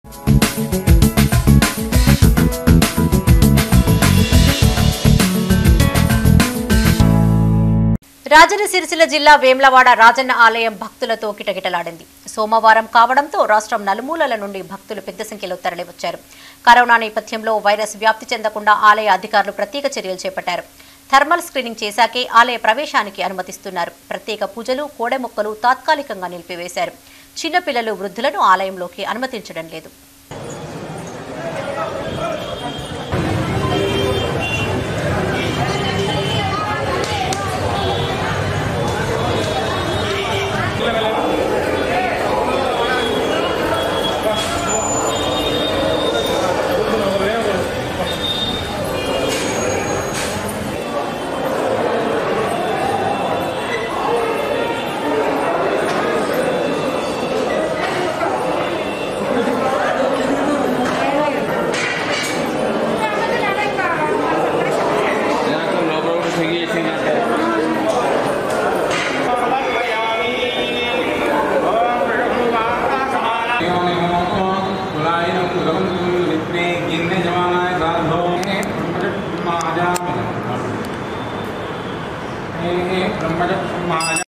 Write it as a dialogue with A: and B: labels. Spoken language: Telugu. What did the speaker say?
A: రాజన్న సిరిసిల్ల జిల్లా వేమ్లవాడ రాజన్న ఆలయం భక్తులతో కిటకిటలాడింది సోమవారం కావడంతో రాష్ట్రం నలుమూలల నుండి భక్తులు పెద్ద సంఖ్యలో తరలివచ్చారు కరోనా నేపథ్యంలో వైరస్ వ్యాప్తి చెందకుండా ఆలయ అధికారులు ప్రత్యేక చర్యలు చేపట్టారు థర్మల్ స్క్రీనింగ్ చేశాకే ఆలయ ప్రవేశానికి అనుమతిస్తున్నారు ప్రత్యేక పూజలు కోడె మొక్కలు తాత్కాలికంగా నిలిపివేశారు చిన్నపిల్లలు వృద్ధులను ఆలయంలోకి అనుమతించడం లేదు
B: నాకు లోపల కూడా స్విగ్గీ చేసిందంటే బ్రహ్మజ